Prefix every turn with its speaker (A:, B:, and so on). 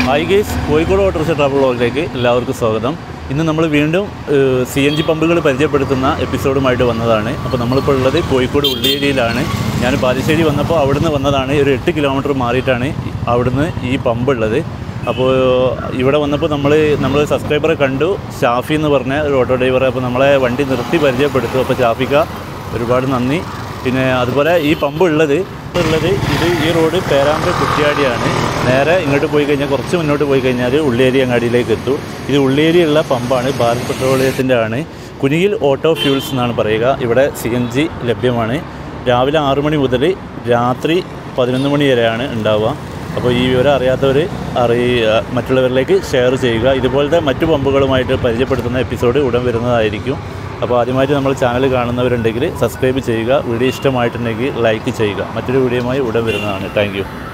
A: hi guys Kozhikode auto rickshaw travel വ്ളോഗിലേക്ക് എല്ലാവർക്കും സ്വാഗതം ഇന്ന് നമ്മൾ വീണ്ടും സി എൻ ജി പമ്പുകൾ പരിചയപ്പെടുത്തുന്ന എപ്പിസോഡുമായിട്ട് വന്നതാണ് അപ്പോൾ നമ്മളിപ്പോൾ ഉള്ളത് കോഴിക്കോട് ഉള്ളിയേരിയിലാണ് ഞാൻ ബാലുശ്ശേരി വന്നപ്പോൾ അവിടുന്ന് വന്നതാണ് ഒരു എട്ട് കിലോമീറ്റർ മാറിയിട്ടാണ് അവിടുന്ന് ഈ പമ്പ് ഉള്ളത് അപ്പോൾ ഇവിടെ വന്നപ്പോൾ നമ്മൾ നമ്മൾ സബ്സ്ക്രൈബറെ കണ്ടു ഷാഫി എന്ന് പറഞ്ഞ ഒരു ഓട്ടോ ഡ്രൈവറെ അപ്പോൾ നമ്മളെ വണ്ടി നിർത്തി പരിചയപ്പെടുത്തു അപ്പോൾ ഷാഫിക്ക ഒരുപാട് നന്ദി പിന്നെ അതുപോലെ ഈ പമ്പ് ഉള്ളത് ഉള്ളത് ഇത് ഈ റോഡ് പേരാമ്പ്ര കുറ്റിയാടിയാണ് നേരെ ഇങ്ങോട്ട് പോയി കഴിഞ്ഞാൽ കുറച്ച് മുന്നോട്ട് പോയി കഴിഞ്ഞാൽ ഉള്ളേരി അങ്ങാടിയിലേക്ക് എത്തും ഇത് ഉള്ളേരിയുള്ള പമ്പാണ് ഭാരത് പെട്രോളിയത്തിൻ്റെ ആണ് കുനിയിൽ ഓട്ടോ ഫ്യൂൾസ് എന്നാണ് പറയുക ഇവിടെ സി എൻ ജി ലഭ്യമാണ് രാവിലെ ആറു മണി മുതൽ രാത്രി പതിനൊന്ന് മണി വരെയാണ് ഉണ്ടാവുക അപ്പോൾ ഈ വിവരം അറിയാത്തവർ അറി മറ്റുള്ളവരിലേക്ക് ഷെയർ ചെയ്യുക ഇതുപോലത്തെ മറ്റു പമ്പുകളുമായിട്ട് പരിചയപ്പെടുത്തുന്ന എപ്പിസോഡ് ഉടൻ വരുന്നതായിരിക്കും അപ്പോൾ ആദ്യമായിട്ട് നമ്മൾ ചാനൽ കാണുന്നവരുണ്ടെങ്കിൽ സബ്സ്ക്രൈബ് ചെയ്യുക വീഡിയോ ഇഷ്ടമായിട്ടുണ്ടെങ്കിൽ ലൈക്ക് ചെയ്യുക മറ്റൊരു വീഡിയോയുമായി ഉടൻ വരുന്നതാണ് താങ്ക്